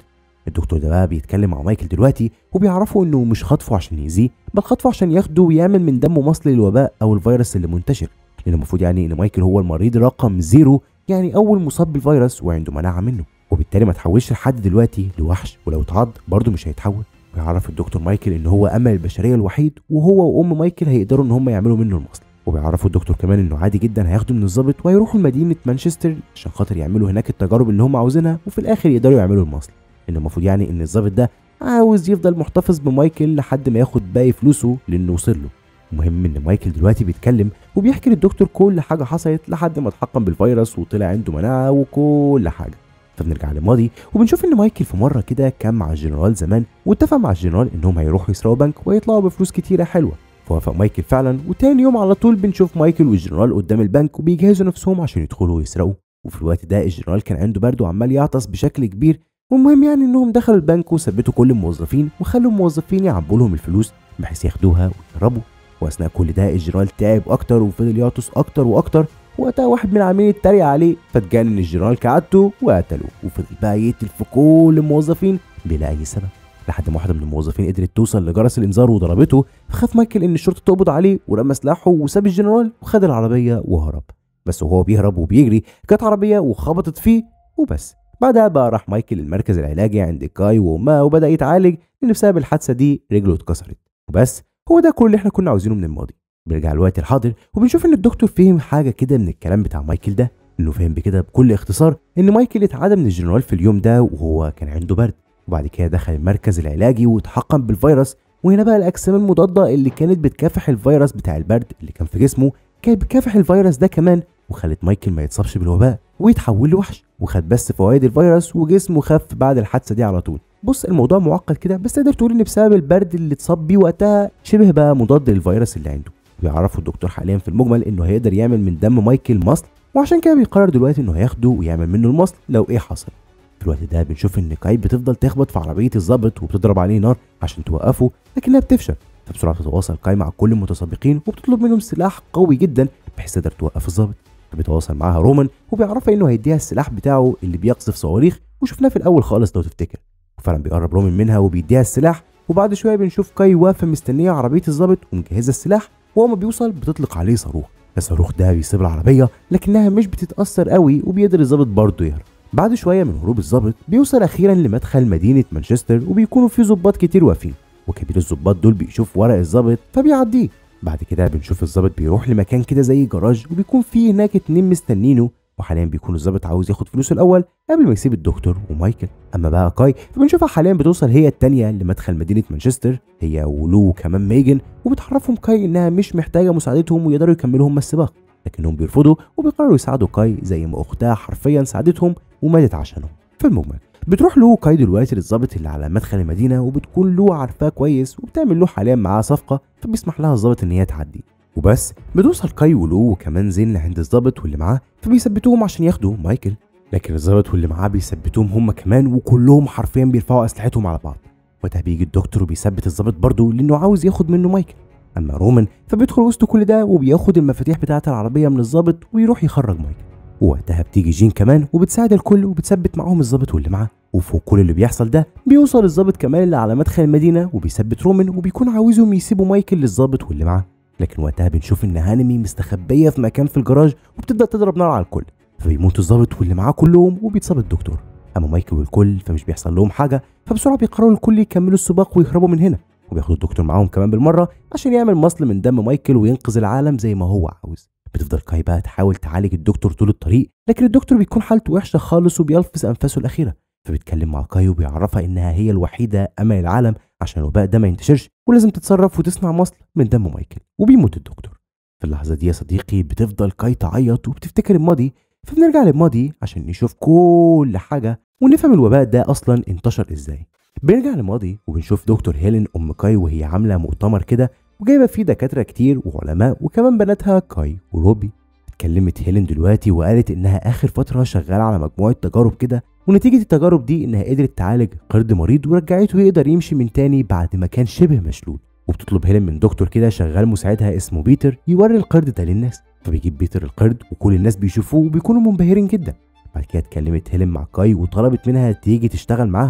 الدكتور ده بقى بيتكلم مع مايكل دلوقتي وبيعرفوا انه مش خاطفه عشان يأذيه بل خاطفه عشان ياخده ويعمل من دمه مصل للوباء او الفيروس اللي منتشر لان المفروض يعني ان مايكل هو المريض رقم زيرو يعني اول مصاب بالفيروس وعنده مناعه منه وبالتالي ما تحولش لحد دلوقتي لوحش ولو اتعض برضه مش هيتحول ويعرف الدكتور مايكل ان هو امل البشريه الوحيد وهو وام مايكل هيقدروا ان هم يعملوا منه المصل وبيعرفوا الدكتور كمان انه عادي جدا هياخدوا من الضابط وهيروحوا لمدينه مانشستر عشان خاطر يعملوا هناك التجارب اللي هم عاوزينها وفي الاخر يقدروا يعملوا المصل ان المفروض يعني ان الضابط ده عاوز يفضل محتفظ بمايكل لحد ما ياخد باقي فلوسه لانه وصل له المهم ان مايكل دلوقتي بيتكلم وبيحكي للدكتور كل حاجه حصلت لحد ما اتحكم بالفيروس وطلع عنده مناعه وكل حاجه فبنرجع للماضي وبنشوف ان مايكل في مره كده كان مع الجنرال زمان واتفق مع الجنرال انهم هيروحوا يسرقوا بنك ويطلعوا بفلوس كتيره حلوه فوافق مايكل فعلا وتاني يوم على طول بنشوف مايكل والجنرال قدام البنك وبيجهزوا نفسهم عشان يدخلوا ويسرقوا وفي الوقت ده الجنرال كان عنده برد وعمال يعطس بشكل كبير والمهم يعني انهم دخلوا البنك وثبتوا كل الموظفين وخلوا الموظفين يعبوا لهم الفلوس بحيث ياخدوها ويهربوا واثناء كل ده الجنرال تعب اكتر وفضل يعطس اكتر واكتر وقتها واحد من العاملين اتريق عليه فاتجنن الجنرال كعادته وقتله وفضل بقى يقتل في كل الموظفين بلا اي سبب لحد ما واحده من الموظفين قدرت توصل لجرس الانذار وضربته فخاف مايكل ان الشرطه تقبض عليه ورمى سلاحه وساب الجنرال وخد العربيه وهرب بس وهو بيهرب وبيجري كانت عربيه وخبطت فيه وبس بعدها بقى راح مايكل المركز العلاجي عند كاي وامها وبدا يتعالج لان بسبب الحادثه دي رجله اتكسرت وبس هو ده كل اللي احنا كنا عاوزينه من الماضي بنرجع الوقت الحاضر وبنشوف ان الدكتور فهم حاجه كده من الكلام بتاع مايكل ده انه فهم بكده بكل اختصار ان مايكل اتعدى من الجنرال في اليوم ده وهو كان عنده برد وبعد كده دخل المركز العلاجي واتحقن بالفيروس وهنا بقى الاجسام المضاده اللي كانت بتكافح الفيروس بتاع البرد اللي كان في جسمه كانت بتكافح الفيروس ده كمان وخلت مايكل ما يتصابش بالوباء ويتحول لوحش وخد بس فوائد الفيروس وجسمه خف بعد الحادثه دي على طول بص الموضوع معقد كده بس تقدر تقول ان بسبب البرد اللي اتصاب بيه وقتها شبه بقى مضاد للفيروس اللي عنده بيعرفوا الدكتور حاليا في المجمل انه هيقدر يعمل من دم مايكل مصل وعشان كده بيقرر دلوقتي انه هياخده ويعمل منه المصل لو ايه حصل في الوقت ده بنشوف ان كاي بتفضل تخبط في عربيه الظابط وبتضرب عليه نار عشان توقفه لكنها بتفشل فبسرعه بتتواصل كاي مع كل المتسابقين وبتطلب منهم سلاح قوي جدا بحيث تقدر توقف الظابط بيتواصل معاها رومان وبيعرفها انه هيديها السلاح بتاعه اللي بيقذف صواريخ وشفناه في الاول خالص لو تفتكر وفعلا بيقرب رومان منها وبيديها السلاح وبعد شويه بنشوف كاي واقفه مستنيه عربيه الظابط ومجهزه السلاح وهو ما بيوصل بتطلق عليه صاروخ الصاروخ ده بيسيب العربيه لكنها مش بتتاثر قوي وبيقدر الظابط برضه يهرب بعد شويه من هروب الظابط بيوصل اخيرا لمدخل مدينه مانشستر وبيكونوا في ظباط كتير واقفين وكبير الظباط دول بيشوف ورق الظابط فبيعديه بعد كده بنشوف الظابط بيروح لمكان كده زي جراج وبيكون فيه هناك اتنين مستنينه وحاليا بيكون الظابط عاوز ياخد فلوسه الاول قبل ما يسيب الدكتور ومايكل اما بقى كاي فبنشوفها حاليا بتوصل هي التانية لمدخل مدينه مانشستر هي ولو وكمان ميجن وبتعرفهم كاي انها مش محتاجه مساعدتهم ويقدروا يكملوا هم السباق لكنهم بيرفضوا وبيقرروا يساعدوا كاي زي ما اختها حرفيا ساعدتهم وماتت عشانهم في المجمل بتروح له كاي دلوقتي للظابط اللي على مدخل المدينه وبتكون له عارفاه كويس وبتعمل له حاليا معاه صفقه فبيسمح لها الظابط ان هي تعدي وبس بتوصل كاي ولو وكمان زين لعند الظابط واللي معاه فبيثبتوهم عشان ياخدوا مايكل لكن الظابط واللي معاه بيثبتوهم هم كمان وكلهم حرفيا بيرفعوا اسلحتهم على بعض وقتها بيجي الدكتور وبيثبت الظابط برضه لانه عاوز ياخد منه مايكل اما رومان فبيدخل وسط كل ده وبياخد المفاتيح بتاعه العربيه من الظابط ويروح يخرج مايكل ووقتها بتيجي جين كمان وبتساعد الكل وبتثبت معاهم الظابط واللي معاه وفوق كل اللي بيحصل ده بيوصل الظابط كمان اللي على مدخل المدينه وبيثبت رومان وبيكون عاوزهم يسيبوا مايكل للظابط واللي معاه لكن وقتها بنشوف ان هانمي مستخبيه في مكان في الجراج وبتبدا تضرب نار على الكل فبيموت الظابط واللي معاه كلهم وبيتصاب الدكتور اما مايكل والكل فمش بيحصل لهم حاجه فبسرعه بيقرروا الكل يكملوا السباق ويهربوا من هنا وبياخدوا الدكتور معاهم كمان بالمره عشان يعمل مصل من دم مايكل وينقذ العالم زي ما هو عاوز بتفضل كاي بقى تحاول تعالج الدكتور طول الطريق لكن الدكتور بيكون حالته وحشه خالص وبيلفظ انفاسه الاخيره فبيتكلم مع كاي وبيعرفها انها هي الوحيده امل العالم عشان الوباء ده ما ينتشرش ولازم تتصرف وتصنع مصل من دم مايكل وبيموت الدكتور في اللحظه دي يا صديقي بتفضل كاي تعيط وبتفتكر الماضي فبنرجع للماضي عشان نشوف كل حاجه ونفهم الوباء ده اصلا انتشر ازاي بنرجع للماضي وبنشوف دكتور هيلين ام كاي وهي عامله مؤتمر كده وجايبه فيه دكاتره كتير وعلماء وكمان بناتها كاي وروبي اتكلمت هيلين دلوقتي وقالت انها اخر فتره شغاله على مجموعه تجارب كده ونتيجه التجارب دي انها قدرت تعالج قرد مريض ورجعته يقدر يمشي من تاني بعد ما كان شبه مشلول وبتطلب هيلين من دكتور كده شغال مساعدها اسمه بيتر يوري القرد ده للناس فبيجيب بيتر القرد وكل الناس بيشوفوه وبيكونوا منبهرين جدا بعد كده اتكلمت هيلين مع كاي وطلبت منها تيجي تشتغل معاها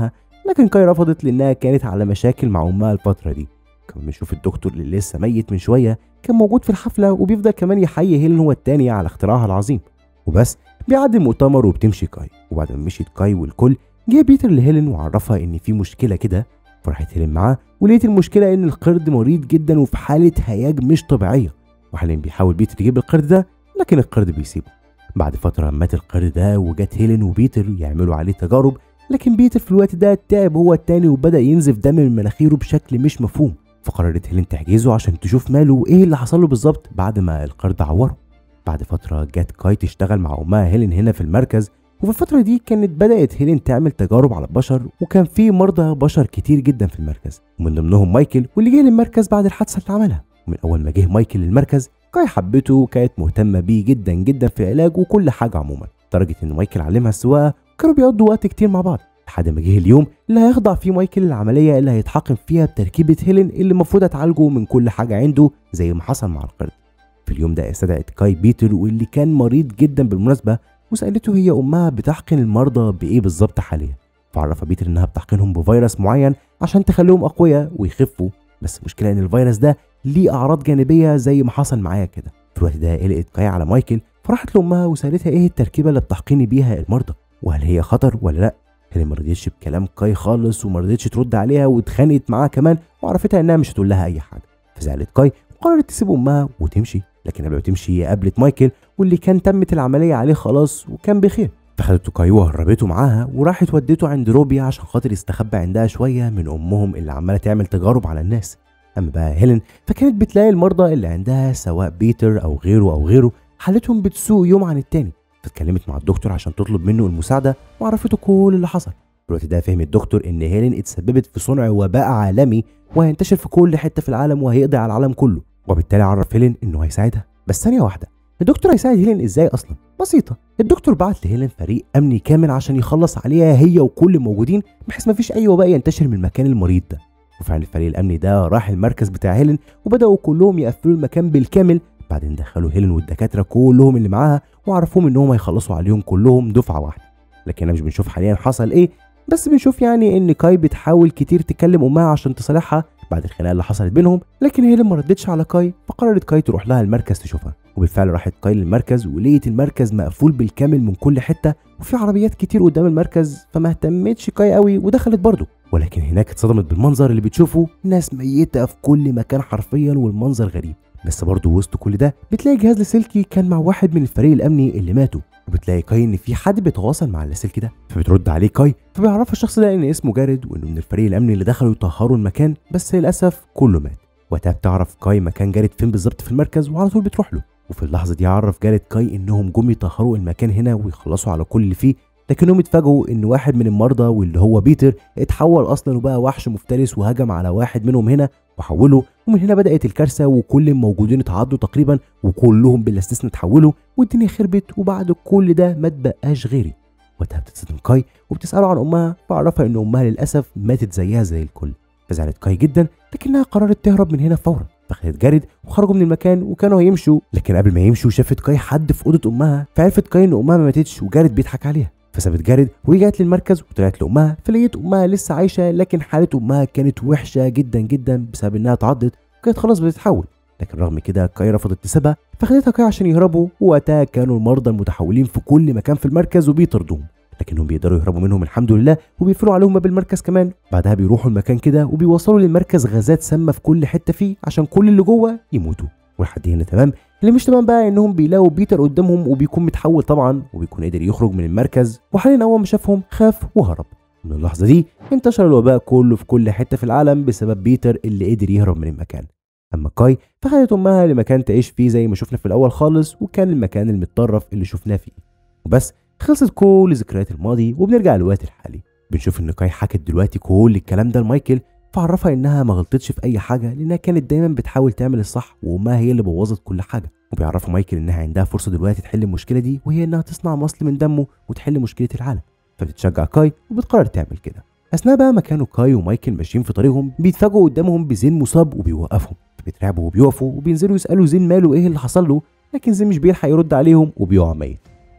لكن كاي رفضت لانها كانت على مشاكل مع امها الفتره دي كمان بنشوف الدكتور اللي لسه ميت من شويه كان موجود في الحفله وبيفضل كمان يحيي هيلين هو التاني على اختراعها العظيم وبس بيعدي المؤتمر وبتمشي كاي وبعد ما مشيت كاي والكل جه بيتر لهيلين وعرفها ان في مشكله كده فراحت هيلين معاه ولقيت المشكله ان القرد مريض جدا وفي حاله هياج مش طبيعيه وحاليا بيحاول بيتر يجيب القرد ده لكن القرد بيسيبه بعد فتره مات القرد ده وجت هيلين وبيتر يعملوا عليه تجارب لكن بيتر في الوقت ده تعب هو التاني وبدا ينزف دم من مناخيره بشكل مش مفهوم فقررت هيلين تحجزه عشان تشوف ماله وايه اللي حصل له بالظبط بعد ما القرد عوره بعد فتره جت كاي تشتغل مع امها هيلين هنا في المركز وفي الفترة دي كانت بدأت هيلين تعمل تجارب على البشر وكان في مرضى بشر كتير جدا في المركز ومن ضمنهم مايكل واللي جه للمركز بعد الحادثة اللي عملها ومن أول ما جه مايكل للمركز كاي حبته وكانت مهتمة بيه جدا جدا في العلاج وكل حاجة عموما لدرجة إن مايكل علمها السواقة وكانوا بيقضوا وقت كتير مع بعض لحد ما جه اليوم اللي هيخضع فيه مايكل العملية اللي هيتحقن فيها بتركيبة هيلين اللي المفروض هتعالجه من كل حاجة عنده زي ما حصل مع القرد في اليوم ده استدعت كاي بيتر واللي كان مريض جدا بالمناسبة وسألته هي أمها بتحقن المرضى بإيه بالظبط حاليا فعرفها بيتر إنها بتحقنهم بفيروس معين عشان تخليهم أقوياء ويخفوا بس المشكلة إن الفيروس ده ليه أعراض جانبية زي ما حصل معايا كده في الوقت ده قلقت كاي على مايكل فراحت لأمها وسألتها إيه التركيبة اللي بتحقني بيها المرضى وهل هي خطر ولا لأ هي ما رضيتش بكلام كاي خالص وما رضيتش ترد عليها واتخانقت معاها كمان وعرفتها انها مش هتقول لها اي حاجه فزعلت كاي وقررت تسيب امها وتمشي لكن قبل ما تمشي قابلت مايكل واللي كان تمت العمليه عليه خلاص وكان بخير فخدته كاي وهربته معاها وراحت ودته عند روبيا عشان خاطر يستخبى عندها شويه من امهم اللي عماله تعمل تجارب على الناس اما بقى هيلين فكانت بتلاقي المرضى اللي عندها سواء بيتر او غيره او غيره حالتهم بتسوء يوم عن التاني فاتكلمت مع الدكتور عشان تطلب منه المساعده وعرفته كل اللي حصل في الوقت ده فهم الدكتور ان هيلين اتسببت في صنع وباء عالمي وهينتشر في كل حته في العالم وهيقضي على العالم كله وبالتالي عرف هيلين انه هيساعدها بس ثانيه واحده الدكتور هيساعد هيلين ازاي اصلا بسيطه الدكتور بعت لهيلين فريق امني كامل عشان يخلص عليها هي وكل الموجودين بحيث مفيش اي وباء ينتشر من المكان المريض ده وفعلا الفريق الامني ده راح المركز بتاع هيلين وبداوا كلهم يقفلوا المكان بالكامل بعدين دخلوا هيلين والدكاتره كلهم اللي معاها وعرفوهم انهم هيخلصوا عليهم كلهم دفعه واحده لكن مش بنشوف حاليا حصل ايه بس بنشوف يعني ان كاي بتحاول كتير تكلم امها عشان تصالحها بعد الخناقه اللي حصلت بينهم لكن هي ما ردتش على كاي فقررت كاي تروح لها المركز تشوفها وبالفعل راحت كاي للمركز ولقيت المركز مقفول بالكامل من كل حته وفي عربيات كتير قدام المركز فما اهتمتش كاي قوي ودخلت برضه ولكن هناك اتصدمت بالمنظر اللي بتشوفه ناس ميته في كل مكان حرفيا والمنظر غريب بس برضه وسط كل ده بتلاقي جهاز لاسلكي كان مع واحد من الفريق الامني اللي ماتوا وبتلاقي كاي ان في حد بيتواصل مع اللاسلكي ده فبترد عليه كاي فبيعرف الشخص ده ان اسمه جارد وانه من الفريق الامني اللي دخلوا يطهروا المكان بس للاسف كله مات وقتها بتعرف كاي مكان جارد فين بالظبط في المركز وعلى طول بتروح له وفي اللحظه دي عرف جارد كاي انهم جم يطهروا المكان هنا ويخلصوا على كل اللي فيه لكنهم اتفاجئوا ان واحد من المرضى واللي هو بيتر اتحول اصلا وبقى وحش مفترس وهجم على واحد منهم هنا وحوله ومن هنا بدات الكارثه وكل الموجودين اتعضوا تقريبا وكلهم بلا استثناء اتحولوا والدنيا خربت وبعد كل ده ما اتبقاش غيري وقتها بتصدم كاي وبتساله عن امها فعرفها ان امها للاسف ماتت زيها زي الكل فزعلت كاي جدا لكنها قررت تهرب من هنا فورا فخدت جارد وخرجوا من المكان وكانوا هيمشوا لكن قبل ما يمشوا شافت كاي حد في اوضه امها فعرفت كاي ان امها ما ماتتش وجارد بيضحك عليها فسابت جارد ورجعت للمركز وطلعت لامها فلقيت امها لسه عايشه لكن حاله امها كانت وحشه جدا جدا بسبب انها اتعضت وكانت خلاص بتتحول لكن رغم كده كاي رفضت تسيبها فخدتها كاي عشان يهربوا ووقتها كانوا المرضى المتحولين في كل مكان في المركز وبيطردوهم لكنهم بيقدروا يهربوا منهم الحمد لله وبيقفلوا عليهم باب المركز كمان بعدها بيروحوا المكان كده وبيوصلوا للمركز غازات سامه في كل حته فيه عشان كل اللي جوه يموتوا ولحد هنا تمام اللي مش تمام بقى انهم بيلاقوا بيتر قدامهم وبيكون متحول طبعا وبيكون قادر يخرج من المركز وحاليا اول ما شافهم خاف وهرب من اللحظه دي انتشر الوباء كله في كل حته في العالم بسبب بيتر اللي قدر يهرب من المكان اما كاي فخدت امها لمكان تعيش فيه زي ما شفنا في الاول خالص وكان المكان المتطرف اللي شفناه فيه وبس خلصت كل ذكريات الماضي وبنرجع للوقت الحالي بنشوف ان كاي حكت دلوقتي كل الكلام ده لمايكل فعرفها انها ما غلطتش في اي حاجه لانها كانت دايما بتحاول تعمل الصح وامها هي اللي بوظت كل حاجه وبيعرفوا مايكل انها عندها فرصه دلوقتي تحل المشكله دي وهي انها تصنع مصل من دمه وتحل مشكله العالم فبتشجع كاي وبتقرر تعمل كده اثناء بقى ما كانوا كاي ومايكل ماشيين في طريقهم بيتفاجئوا قدامهم بزين مصاب وبيوقفهم بيترعبوا وبيقفوا وبينزلوا يسالوا زين ماله ايه اللي حصل له لكن زين مش بيلحق يرد عليهم وبيقع ميت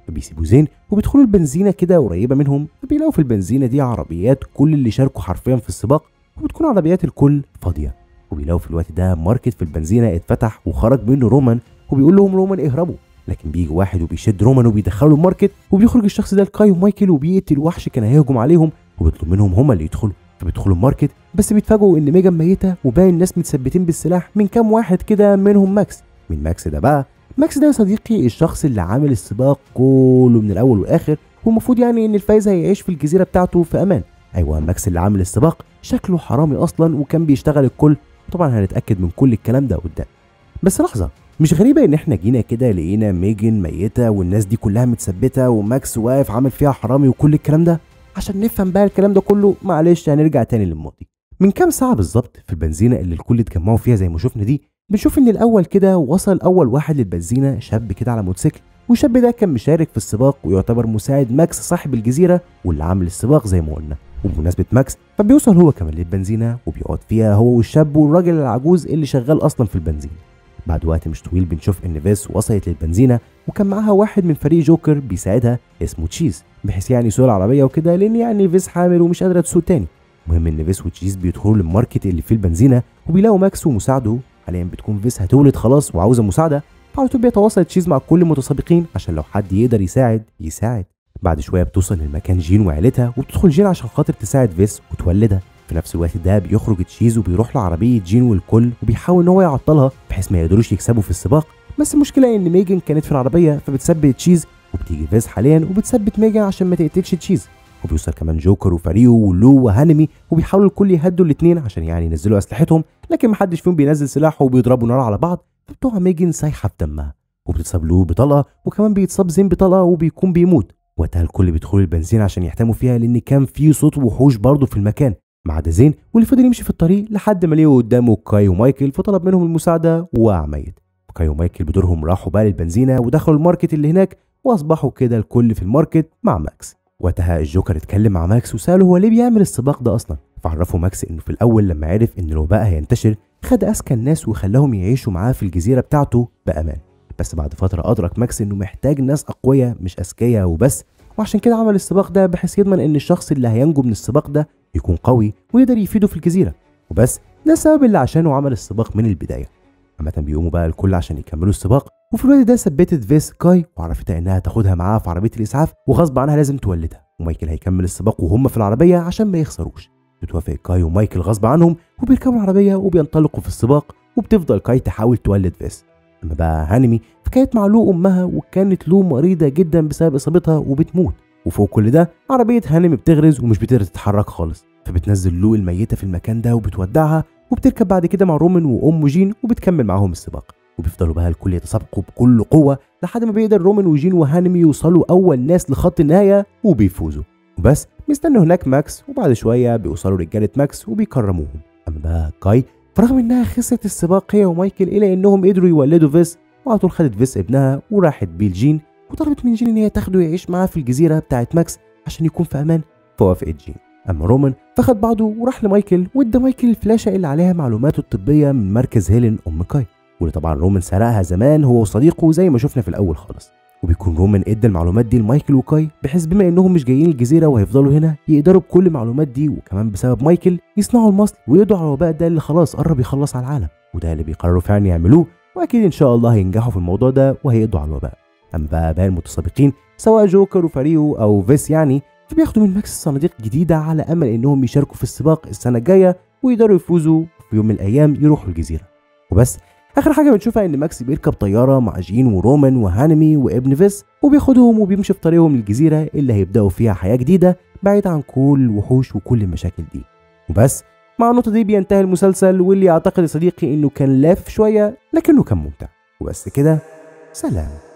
فبيسيبوا زين وبيدخلوا البنزينه كده قريبه منهم فبيلاقوا في البنزينه دي عربيات كل اللي شاركوا حرفيا في السباق وبتكون عربيات الكل فاضيه وبيلاقوا في الوقت ده ماركت في البنزينه اتفتح وخرج منه رومان وبيقول لهم رومان اهربوا لكن بيجي واحد وبيشد رومان وبيدخله الماركت وبيخرج الشخص ده لكاي ومايكل وبيقتل وحش كان هيهجم عليهم وبيطلب منهم هما اللي يدخلوا فبيدخلوا الماركت بس بيتفاجئوا ان ميجان ميته وباقي الناس متثبتين بالسلاح من كام واحد كده منهم ماكس من ماكس ده بقى ماكس ده يا صديقي الشخص اللي عامل السباق كله من الاول والاخر والمفروض يعني ان الفايز هيعيش في الجزيره بتاعته في امان ايوه ماكس اللي عامل السباق شكله حرامي اصلا وكان بيشتغل الكل طبعا هنتاكد من كل الكلام ده قدام بس لحظه مش غريبة إن إحنا جينا كده لقينا ميجن ميتة والناس دي كلها متثبتة وماكس واقف عامل فيها حرامي وكل الكلام ده عشان نفهم بقى الكلام ده كله معلش هنرجع تاني للماضي من كام ساعة بالظبط في البنزينة اللي الكل اتجمعوا فيها زي ما شفنا دي بنشوف إن الأول كده وصل أول واحد للبنزينة شاب كده على موتوسيكل والشاب ده كان مشارك في السباق ويعتبر مساعد ماكس صاحب الجزيرة واللي عامل السباق زي ما قلنا وبمناسبة ماكس فبيوصل هو كمان للبنزينة وبيقعد فيها هو والشاب والراجل العجوز اللي شغال أصلا في البنزينة بعد وقت مش طويل بنشوف ان فيس وصلت للبنزينة وكان معاها واحد من فريق جوكر بيساعدها اسمه تشيز بحيث يعني يسوق العربية وكده لان يعني فيس حامل ومش قادرة تسوق تاني المهم ان فيس وتشيز بيدخلوا للماركت اللي في البنزينة وبيلاقوا ماكس ومساعده حاليا بتكون فيس هتولد خلاص وعاوزة مساعدة على طول بيتواصل تشيز مع كل المتسابقين عشان لو حد يقدر يساعد يساعد بعد شويه بتوصل للمكان جين وعيلتها وبتدخل جين عشان خاطر تساعد فيس وتولدها في نفس الوقت ده بيخرج تشيز وبيروح لعربيه جين والكل وبيحاول ان هو يعطلها بحيث ما يقدروش يكسبوا في السباق بس المشكله ان ميجن كانت في العربيه فبتثبت تشيز وبتيجي فيس حاليا وبتثبت ميجن عشان ما تقتلش تشيز وبيوصل كمان جوكر وفاريو ولو وهانمي وبيحاولوا الكل يهدوا الاثنين عشان يعني ينزلوا اسلحتهم لكن محدش فيهم بينزل سلاحه وبيضربوا نار على بعض فبتقع ميجن سايحه في دمها وبتتصاب لو بطلقه وكمان بيتصاب زين بطلقه وبيكون بيموت وقتها الكل بيدخلوا البنزين عشان يحتموا فيها لان كان في صوت وحوش برضه في المكان ما عدا زين واللي فضل يمشي في الطريق لحد ما لقوا قدامه كاي ومايكل فطلب منهم المساعده ووقع ميت كاي ومايكل بدورهم راحوا بقى للبنزينه ودخلوا الماركت اللي هناك واصبحوا كده الكل في الماركت مع ماكس وقتها الجوكر اتكلم مع ماكس وساله هو ليه بيعمل السباق ده اصلا فعرفوا ماكس انه في الاول لما عرف ان الوباء هينتشر خد اذكى الناس وخلاهم يعيشوا معاه في الجزيره بتاعته بامان بس بعد فتره ادرك ماكس انه محتاج ناس اقوياء مش اذكياء وبس وعشان كده عمل السباق ده بحيث يضمن ان الشخص اللي هينجو من السباق ده يكون قوي ويقدر يفيده في الجزيره وبس ده السبب اللي عشانه عمل السباق من البدايه عامة بيقوموا بقى الكل عشان يكملوا السباق وفي الوقت ده ثبتت فيس كاي وعرفتها انها تاخدها معاها في عربيه الاسعاف وغصب عنها لازم تولدها ومايكل هيكمل السباق وهم في العربيه عشان ما يخسروش بتوافق كاي ومايكل غصب عنهم وبيركبوا العربيه وبينطلقوا في السباق وبتفضل كاي تحاول تولد فيس اما بقى هانمي فكانت مع لو امها وكانت لو مريضه جدا بسبب اصابتها وبتموت وفوق كل ده عربيه هانمي بتغرز ومش بتقدر تتحرك خالص فبتنزل لو الميته في المكان ده وبتودعها وبتركب بعد كده مع رومان وام جين وبتكمل معاهم السباق وبيفضلوا بقى الكل يتسابقوا بكل قوه لحد ما بيقدر رومان وجين وهانمي يوصلوا اول ناس لخط النهايه وبيفوزوا وبس بيستنوا هناك ماكس وبعد شويه بيوصلوا رجاله ماكس وبيكرموهم اما بقى كاي فرغم انها خسرت السباق هي ومايكل الا انهم قدروا يولدوا فيس وعلى طول خدت فيس ابنها وراحت بيه لجين وطلبت من جين ان هي تاخده يعيش معاها في الجزيره بتاعت ماكس عشان يكون في امان فوافقت جين اما رومان فخد بعضه وراح لمايكل وادى مايكل الفلاشه اللي عليها معلوماته الطبيه من مركز هيلين ام كاي واللي طبعا رومان سرقها زمان هو وصديقه زي ما شفنا في الاول خالص وبيكون رومان ادى المعلومات دي لمايكل وكاي بحيث بما انهم مش جايين الجزيره وهيفضلوا هنا يقدروا بكل المعلومات دي وكمان بسبب مايكل يصنعوا المصل ويقضوا على الوباء ده اللي خلاص قرب يخلص على العالم وده اللي بيقرروا فعلا يعملوه واكيد ان شاء الله هينجحوا في الموضوع ده وهيقضوا على الوباء اما بقى باقي المتسابقين سواء جوكر وفريقه او فيس يعني فبياخدوا من ماكس صناديق جديده على امل انهم يشاركوا في السباق السنه الجايه ويقدروا يفوزوا في يوم من الايام يروحوا الجزيره وبس اخر حاجه بنشوفها ان ماكس بيركب طياره مع جين ورومان وهانمي وابن فيس وبياخدهم وبيمشي في طريقهم للجزيره اللي هيبداوا فيها حياه جديده بعيد عن كل الوحوش وكل المشاكل دي وبس مع النقطه دي بينتهي المسلسل واللي اعتقد يا صديقي انه كان لاف شويه لكنه كان ممتع وبس كده سلام